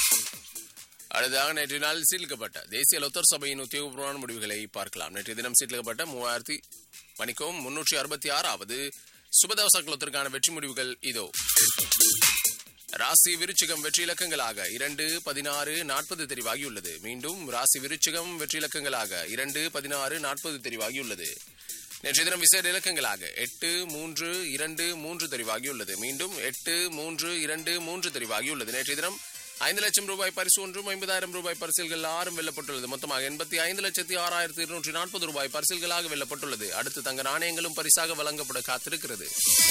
அடுத்ததாக நேற்றைய நாள் சீர்லிக்கப்பட்ட தேசிய லொத்தர் சபையின் உத்தியோகபூர்வமான முடிவுகளை பார்க்கலாம் நேற்றைய தினம் சீர்லிக்கப்பட்ட மூவாயிரத்தி மணிக்கும் முன்னூற்றி அறுபத்தி ஆறாவது சுபதவச குலத்திற்கான வெற்றி முடிவுகள் இதோ ராசி விருச்சிகம் வெற்றி இலக்கங்களாக இரண்டு பதினாறு நாற்பது தெரிவாகியுள்ளது மீண்டும் ராசி விருச்சிகம் வெற்றி இலக்கங்களாக இரண்டு பதினாறு நாற்பது தெரிவாகியுள்ளது நேற்றைய தினம் விசேட இலக்கங்களாக எட்டு மூன்று இரண்டு மூன்று தெரிவாகியுள்ளது மீண்டும் எட்டு மூன்று இரண்டு மூன்று தெரிவாகியுள்ளது நேற்றைய தினம் ஐந்து லட்சம் ரூபாய் பரிசு ஒன்றும் ஐம்பதாயிரம் ரூபாய் பரிசில்கள் ஆறும் வெல்லப்பட்டுள்ளது மொத்தமாக எண்பத்தி ஐந்து லட்சத்தி ஆறாயிரத்தி இருநூற்றி நாற்பது ரூபாய் பரிசில்களாக வெல்லப்பட்டுள்ளது அடுத்து தங்க நாணயங்களும் பரிசாக வழங்கப்பட காத்திருக்கிறது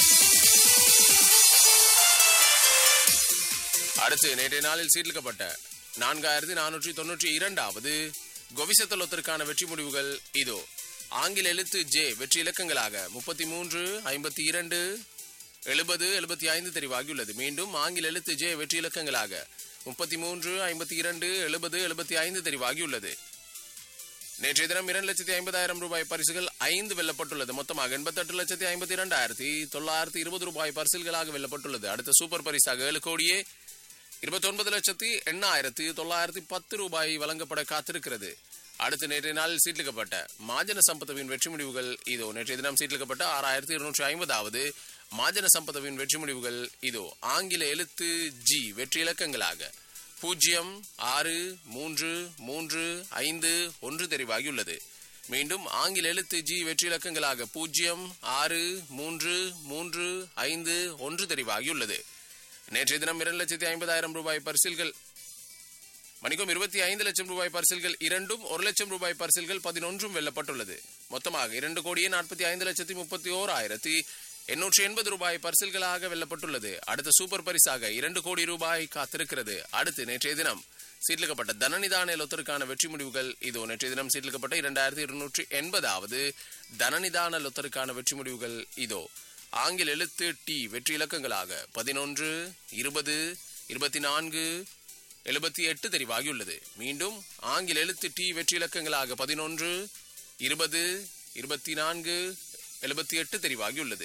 அடுத்து நேற்றைய நாளில் சீர்லிக்கப்பட்ட நான்காயிரத்தி நானூற்றி தொன்னூற்றி இரண்டாவது கொவிசத்தலத்திற்கான வெற்றி முடிவுகள் இதோ ஆங்கில எழுத்து ஜே வெற்றி இலக்கங்களாக முப்பத்தி மூன்று ஐம்பத்தி இரண்டு எழுபது எழுபத்தி ஐந்து தெரிவாகியுள்ளது மீண்டும் ஆங்கில எழுத்து ஜே வெற்றி இலக்கங்களாக முப்பத்தி மூன்று ஐம்பத்தி இரண்டு எழுபது எழுபத்தி ஐந்து தெரிவாகியுள்ளது நேற்றைய தினம் இரண்டு லட்சத்தி ஐம்பதாயிரம் ரூபாய் பரிசுகள் ஐந்து வெல்லப்பட்டுள்ளது மொத்தமாக எண்பத்தெட்டு லட்சத்தி ஐம்பத்தி இரண்டாயிரத்தி தொள்ளாயிரத்தி இருபது ரூபாய் பரிசில்களாக வெல்லப்பட்டுள்ளது அடுத்த சூப்பர் பரிசாக ஏழு கோடியே இருபத்தொன்பது லட்சத்தி எண்ணாயிரத்தி தொள்ளாயிரத்தி பத்து ரூபாய் வழங்கப்பட காத்திருக்கிறது அடுத்து நேற்றைய நாளில் சீட்லிக்கப்பட்ட மாஜன சம்பதவின் வெற்றி முடிவுகள் இதோ நேற்றைய தினம் சீட்லிக்கப்பட்ட ஆறாயிரத்தி இருநூற்றி ஐம்பதாவது மாஜன சம்பதவின் வெற்றி முடிவுகள் இதோ ஆங்கில எழுத்து ஜி வெற்றி இலக்கங்களாக பூஜ்ஜியம் ஆறு மூன்று மூன்று ஐந்து ஒன்று தெரிவாகியுள்ளது மீண்டும் ஆங்கில எழுத்து ஜி வெற்றி இலக்கங்களாக பூஜ்ஜியம் ஆறு மூன்று மூன்று ஐந்து ஒன்று தெரிவாகியுள்ளது நேற்றைய தினம் இரண்டு லட்சத்தி ஐம்பதாயிரம் ரூபாய் பரிசில்கள் மணிக்கும் இருபத்தி ஐந்து லட்சம் ரூபாய் பரிசில்கள் இரண்டும் ஒரு லட்சம் ரூபாய் பரிசில்கள் பதினொன்றும் வெல்லப்பட்டுள்ளது மொத்தமாக இரண்டு கோடியே நாற்பத்தி ஐந்து லட்சத்தி முப்பத்தி ஓர் ஆயிரத்தி எண்ணூற்றி எண்பது ரூபாய் பரிசில்களாக வெல்லப்பட்டுள்ளது அடுத்த சூப்பர் பரிசாக இரண்டு கோடி ரூபாய் காத்திருக்கிறது அடுத்து நேற்றைய தினம் சீட்லிக்கப்பட்ட தனநிதான லொத்தருக்கான வெற்றி முடிவுகள் இதோ நேற்றைய தினம் சீட்லிக்கப்பட்ட இரண்டாயிரத்தி இருநூற்றி எண்பதாவது தனநிதான லொத்தருக்கான வெற்றி முடிவுகள் இதோ ஆங்கில எழுத்து டி வெற்றி இலக்கங்களாக பதினொன்று இருபது இருபத்தி நான்கு எழுபத்தி எட்டு தெரிவாகியுள்ளது மீண்டும் ஆங்கில எழுத்து டி வெற்றி இலக்கங்களாக பதினொன்று இருபது இருபத்தி நான்கு எழுபத்தி எட்டு தெரிவாகியுள்ளது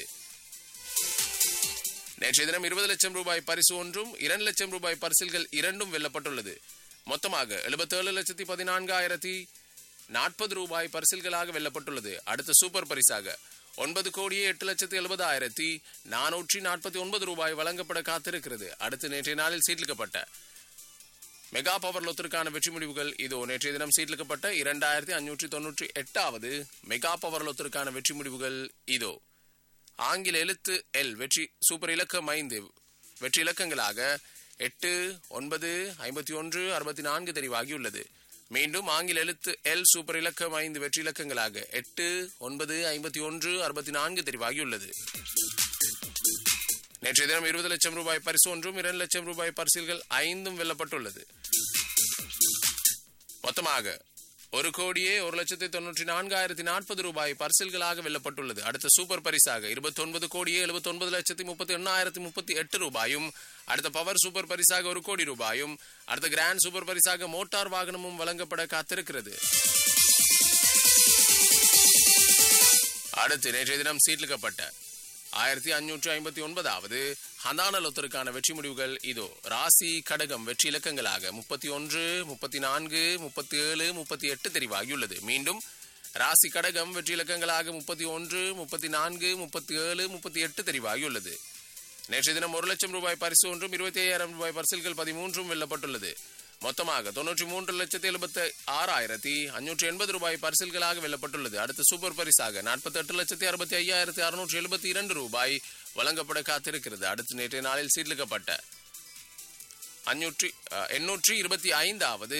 நேற்றைய தினம் இருபது லட்சம் ரூபாய் பரிசு ஒன்றும் இரண்டு லட்சம் ரூபாய் பரிசில்கள் இரண்டும் வெல்லப்பட்டுள்ளது மொத்தமாக எழுபத்தேழு லட்சத்தி பதினான்காயிரத்தி நாற்பது ரூபாய் பரிசில்களாக வெல்லப்பட்டுள்ளது அடுத்த சூப்பர் பரிசாக ஒன்பது கோடியே எட்டு லட்சத்தி எழுபதாயிரத்தி நானூற்றி நாற்பத்தி ஒன்பது ரூபாய் வழங்கப்பட காத்திருக்கிறது அடுத்து நேற்றைய நாளில் சீட்லிக்கப்பட்ட மெகா பவர் லொத்திற்கான வெற்றி முடிவுகள் இதோ நேற்றைய தினம் சீட்லிக்கப்பட்ட இரண்டாயிரத்தி அஞ்சூற்றி தொன்னூற்றி எட்டாவது மெகா பவர் லொத்திற்கான வெற்றி முடிவுகள் இதோ ஆங்கில எழுத்து எல் வெற்றி சூப்பர் இலக்கம் ஐந்து வெற்றி இலக்கங்களாக எட்டு ஒன்பது ஐம்பத்தி ஒன்று அறுபத்தி நான்கு தெரிவாகியுள்ளது மீண்டும் ஆங்கில எழுத்து எல் சூப்பர் இலக்கம் ஐந்து வெற்றி இலக்கங்களாக எட்டு ஒன்பது ஐம்பத்தி ஒன்று அறுபத்தி நான்கு தெரிவாகியுள்ளது நேற்றைய தினம் இருபது லட்சம் ரூபாய் பரிசு ஒன்றும் இரண்டு லட்சம் ரூபாய் பரிசில்கள் ஐந்தும் வெல்லப்பட்டுள்ளது மொத்தமாக ஒரு கோடியே ஒரு லட்சத்தி தொன்னூற்றி நான்காயிரத்தி நாற்பது ரூபாய் பரிசில்களாக வெல்லப்பட்டுள்ளது அடுத்த சூப்பர் பரிசாக இருபத்தி ஒன்பது கோடியே எழுபத்தி ஒன்பது லட்சத்தி முப்பத்தி எண்ணாயிரத்தி முப்பத்தி எட்டு ரூபாயும் அடுத்த பவர் சூப்பர் பரிசாக ஒரு கோடி ரூபாயும் அடுத்த கிராண்ட் சூப்பர் பரிசாக மோட்டார் வாகனமும் வழங்கப்பட காத்திருக்கிறது அடுத்து நேற்றைய தினம் சீட்லிக்கப்பட்ட ஆயிரத்தி அஞ்சூற்றி ஐம்பத்தி ஒன்பதாவது ஹந்தான லொத்தருக்கான வெற்றி முடிவுகள் இதோ ராசி கடகம் வெற்றி இலக்கங்களாக முப்பத்தி ஒன்று முப்பத்தி நான்கு முப்பத்தி ஏழு முப்பத்தி எட்டு தெரிவாகியுள்ளது மீண்டும் ராசி கடகம் வெற்றி இலக்கங்களாக முப்பத்தி ஒன்று முப்பத்தி நான்கு முப்பத்தி ஏழு முப்பத்தி எட்டு தெரிவாகியுள்ளது நேற்றைய தினம் ஒரு லட்சம் ரூபாய் பரிசு ஒன்றும் இருபத்தி ஐயாயிரம் ரூபாய் பரிசில்கள் பதிமூன்றும் வெல்லப்பட்டுள்ளது மொத்தமாக தொன்னூற்றி மூன்று லட்சத்தி எழுபத்தி ஆறாயிரத்தி அஞ்சூற்றி எண்பது ரூபாய் பரிசில்களாக வெல்லப்பட்டுள்ளது அடுத்த சூப்பர் பரிசாக நாற்பத்தி எட்டு லட்சத்தி அறுபத்தி ஐயாயிரத்தி அறுநூற்றி எழுபத்தி இரண்டு ரூபாய் வழங்கப்பட காத்திருக்கிறது அடுத்த நேற்றைய நாளில் சீர்லிக்கப்பட்ட அஞ்சூற்றி அஹ், எண்ணூற்றி இருபத்தி ஐந்தாவது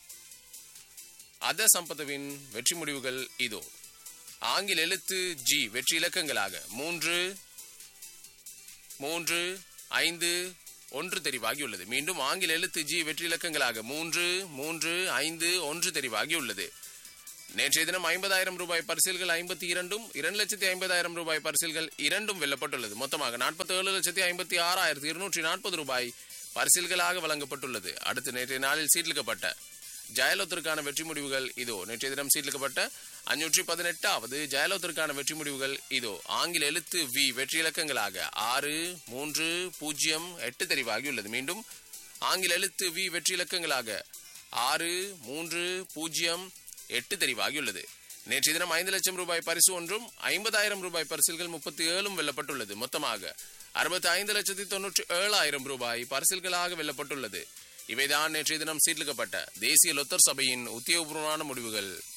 அத சம்பதவின் வெற்றி முடிவுகள் இதோ ஆங்கில எழுத்து ஜி வெற்றி இலக்கங்களாக மூன்று மூன்று ஐந்து ஒன்று தெரிவாகியுள்ளது மீண்டும் ஆங்கில எழுத்து ஜி வெற்றி இலக்கங்களாக மூன்று மூன்று ஐந்து ஒன்று தெரிவாகியுள்ளது நேற்றைய தினம் ஐம்பதாயிரம் ரூபாய் பரிசில்கள் ஐம்பத்தி இரண்டும் இரண்டு லட்சத்தி ஐம்பதாயிரம் ரூபாய் பரிசில்கள் இரண்டும் வெல்லப்பட்டுள்ளது மொத்தமாக நாற்பத்தி ஏழு லட்சத்தி ஐம்பத்தி ஆறாயிரத்தி இருநூற்றி நாற்பது ரூபாய் பரிசில்களாக வழங்கப்பட்டுள்ளது அடுத்து நேற்றைய நாளில் சீட்லிக்கப்பட்ட ஜெயலலிதாவுக்கான வெற்றி முடிவுகள் இதோ நேற்றைய தினம் சீட்லிக்கப்பட்ட அஞ்சூற்றி பதினெட்டாவது ஜெயலலிதாவுக்கான வெற்றி முடிவுகள் இதோ ஆங்கில எழுத்து வி வெற்றி இலக்கங்களாக ஆறு மூன்று பூஜ்ஜியம் எட்டு தெரிவாகியுள்ளது மீண்டும் ஆங்கில எழுத்து வி வெற்றி இலக்கங்களாக ஆறு மூன்று பூஜ்ஜியம் எட்டு தெரிவாகியுள்ளது நேற்றைய தினம் ஐந்து லட்சம் ரூபாய் பரிசு ஒன்றும் ஐம்பதாயிரம் ரூபாய் பரிசில்கள் முப்பத்தி ஏழும் வெல்லப்பட்டுள்ளது மொத்தமாக அறுபத்தி ஐந்து லட்சத்தி தொன்னூற்றி ஏழாயிரம் ரூபாய் பரிசில்களாக வெல்லப்பட்டுள்ளது இவைதான் நேற்றைய தினம் சீர்லிக்கப்பட்ட தேசிய லொத்தர் சபையின் உத்தியோகபூர்வமான முடிவுகள்